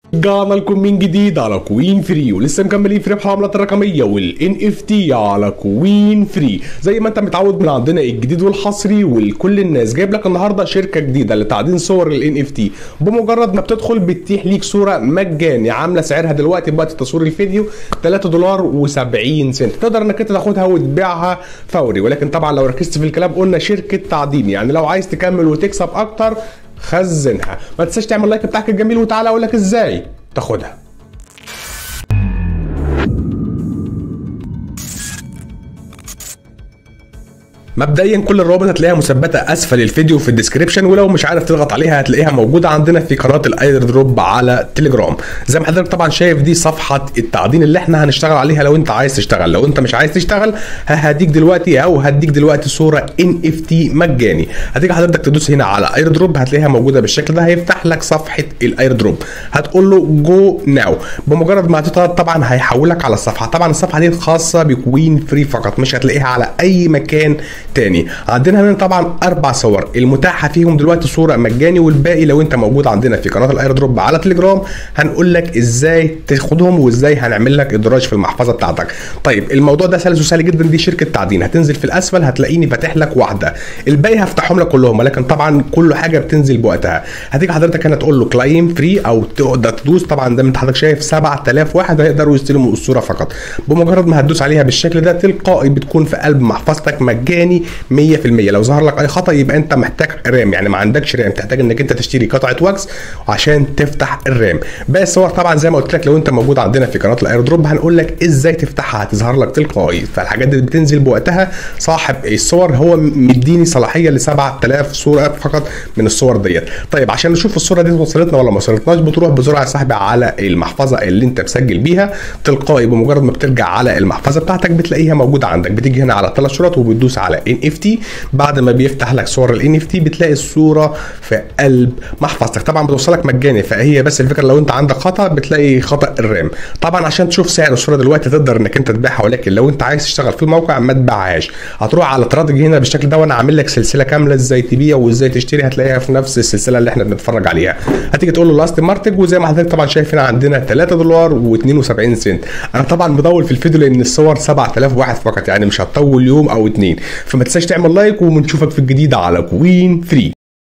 رجعنا لكم من جديد على كوين فري ولسه مكملين في ربح العملات الرقميه والان اف تي على كوين فري زي ما انت متعود من عندنا الجديد والحصري ولكل الناس جايب لك النهارده شركه جديده لتعدين صور الان اف تي بمجرد ما بتدخل بتتيح ليك صوره مجاني عامله سعرها دلوقتي بوقت تصوير الفيديو 3 دولار و70 سنت تقدر انك انت تاخدها وتبيعها فوري ولكن طبعا لو ركزت في الكلام قلنا شركه تعدين يعني لو عايز تكمل وتكسب اكتر خزنها ما تنساش تعمل لايك بتاعك الجميل وتعالى اقول لك ازاي تاخدها مبدئيا كل الروابط هتلاقيها مثبته اسفل الفيديو في الديسكربشن ولو مش عارف تضغط عليها هتلاقيها موجوده عندنا في قناه الاير دروب على تليجرام زي ما حضرتك طبعا شايف دي صفحه التعدين اللي احنا هنشتغل عليها لو انت عايز تشتغل لو انت مش عايز تشتغل هديك دلوقتي او هديك دلوقتي صوره ان اف تي مجاني هتيجي حضرتك تدوس هنا على اير دروب هتلاقيها موجوده بالشكل ده هيفتح لك صفحه الاير دروب هتقول له جو ناو بمجرد ما هتضغط طبعا هيحولك على الصفحه طبعا الصفحه دي خاصه بكوين فري فقط مش هتلاقيها على اي مكان تاني عندنا هنا طبعا اربع صور المتاحه فيهم دلوقتي صوره مجاني والباقي لو انت موجود عندنا في قناه الاير دروب على تليجرام هنقول لك ازاي تاخدهم وازاي هنعمل لك ادراج في المحفظه بتاعتك طيب الموضوع ده سلس وسهل جدا دي شركه تعدين هتنزل في الاسفل هتلاقيني فاتح لك واحده الباقي هفتحهم لك كلهم ولكن طبعا كل حاجه بتنزل بوقتها هتيجي حضرتك هنا تقول له كلايم فري او تقدر تدوس طبعا ده انت حضرتك شايف 7000 واحد هيقدروا يستلموا الصوره فقط بمجرد ما هتدوس عليها بالشكل ده تلقائي بتكون في قلب محفظتك مجاني 100% لو ظهر لك اي خطا يبقى انت محتاج رام يعني ما عندكش رام تحتاج انك انت تشتري قطعه واكس عشان تفتح الرام باقي الصور طبعا زي ما قلت لك لو انت موجود عندنا في قناه الاير دروب هنقول لك ازاي تفتحها هتظهر لك تلقائي فالحاجات دي بتنزل بوقتها صاحب الصور هو مديني صلاحيه ل 7000 صوره فقط من الصور ديت طيب عشان نشوف الصوره دي وصلتنا ولا ما وصلتناش بتروح بسرعه يا صاحبي على المحفظه اللي انت مسجل بيها تلقائي بمجرد ما بترجع على المحفظه بتاعتك بتلاقيها موجوده عندك بتيجي هنا على ثلاث شرط وبتدوس على ان اف تي بعد ما بيفتح لك صور الان اف تي بتلاقي الصوره في قلب محفظتك طبعا بتوصلك مجاني فهي بس الفكره لو انت عندك خطا بتلاقي خطا الرام طبعا عشان تشوف سعر الصوره دلوقتي تقدر انك انت تبيعها ولكن لو انت عايز تشتغل في الموقع ما تبيعهاش هتروح على ترادج هنا بالشكل ده وانا عامل لك سلسله كامله ازاي تبيع وازاي تشتري هتلاقيها في نفس السلسله اللي احنا بنتفرج عليها هتيجي تقول له لاست مارتج وزي ما حضرتك طبعا شايف هنا عندنا 3 دولار و72 سنت انا طبعا مطول في الفيديو لان الصور 7000 واحد فقط يعني مش هتطول يوم او اتنين فما تنساش تعمل لايك ونشوفك في الجديد على كوين فري